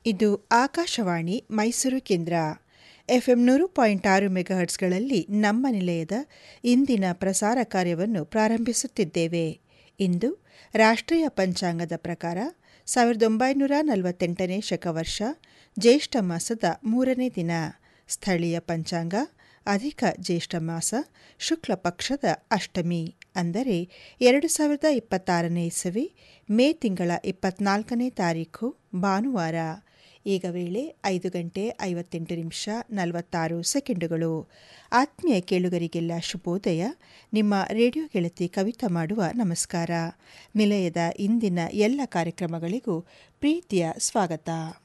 ಇದು ಆಕಾಶವಾಣಿ ಮೈಸೂರು ಕೇಂದ್ರ ಎಫ್ಎಂ ನೂರು ಪಾಯಿಂಟ್ ಆರು ಮೆಗಾಹರ್ಟ್ಸ್ಗಳಲ್ಲಿ ನಮ್ಮ ನಿಲಯದ ಇಂದಿನ ಪ್ರಸಾರ ಕಾರ್ಯವನ್ನು ಪ್ರಾರಂಭಿಸುತ್ತಿದ್ದೇವೆ ಇಂದು ರಾಷ್ಟ್ರೀಯ ಪಂಚಾಂಗದ ಪ್ರಕಾರ ಸಾವಿರದ ಒಂಬೈನೂರ ನಲವತ್ತೆಂಟನೇ ಶಕವರ್ಷ ಜ್ಯೇಷ್ಠ ಮಾಸದ ಮೂರನೇ ದಿನ ಸ್ಥಳೀಯ ಪಂಚಾಂಗ ಅಧಿಕ ಜ್ಯೇಷ್ಠ ಮಾಸ ಶುಕ್ಲ ಪಕ್ಷದ ಅಷ್ಟಮಿ ಅಂದರೆ ಎರಡು ಸಾವಿರದ ಇಪ್ಪತ್ತಾರನೇ ಇಸವಿ ಮೇ ತಿಂಗಳ ಇಪ್ಪತ್ನಾಲ್ಕನೇ ತಾರೀಖು ಭಾನುವಾರ ಈಗ ವೇಳೆ ಐದು ಗಂಟೆ ಐವತ್ತೆಂಟು ನಿಮಿಷ ನಲವತ್ತಾರು ಸೆಕೆಂಡುಗಳು ಆತ್ಮೀಯ ಕೇಳುಗರಿಗೆಲ್ಲ ಶುಭೋದಯ ನಿಮ್ಮ ರೇಡಿಯೋ ಗೆಳತಿ ಕವಿತಾ ಮಾಡುವ ನಮಸ್ಕಾರ ನಿಲಯದ ಇಂದಿನ ಎಲ್ಲ ಕಾರ್ಯಕ್ರಮಗಳಿಗೂ ಪ್ರೀತಿಯ ಸ್ವಾಗತ